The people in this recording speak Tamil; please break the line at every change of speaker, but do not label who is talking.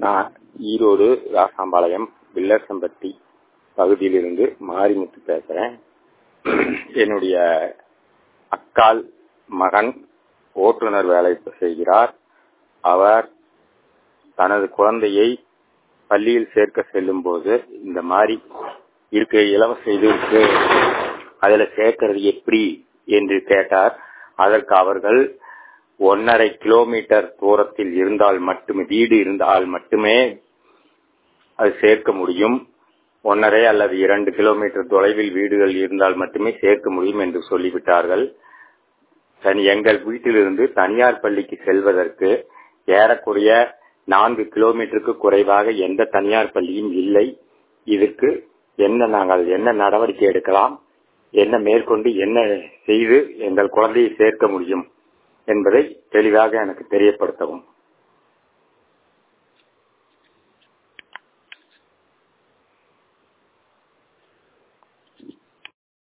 நான் ஈரோடு ராசாம்பாளையம் வில்லசம்பட்டி பகுதியிலிருந்து மாரிமுத்து பேசுறேன் என்னுடைய அக்கால் மகன் ஓட்டுநர் வேலை செய்கிறார் அவர் தனது குழந்தையை பள்ளியில் சேர்க்க செல்லும் போது இந்த மாதிரி இருக்க இலவச இது இருக்கு அதுல சேர்க்கிறது எப்படி என்று கேட்டார் அதற்கு அவர்கள் ஒன்னரை கிலோமீட்டர் தூரத்தில் இருந்தால் மட்டுமே வீடு இருந்தால் மட்டுமே அது சேர்க்க முடியும் ஒன்னரை அல்லது இரண்டு கிலோமீட்டர் தொலைவில் வீடுகள் இருந்தால் மட்டுமே சேர்க்க முடியும் என்று சொல்லிவிட்டார்கள் தனி எங்கள் வீட்டிலிருந்து தனியார் பள்ளிக்கு செல்வதற்கு ஏறக்குறைய நான்கு கிலோமீட்டருக்கு குறைவாக எந்த தனியார் பள்ளியும் இல்லை இதற்கு என்ன நாங்கள் என்ன நடவடிக்கை எடுக்கலாம் என்ன மேற்கொண்டு என்ன செய்து எங்கள் குழந்தையை சேர்க்க முடியும் என்பதை தெளிவாக எனக்கு தெரியப்படுத்தவும்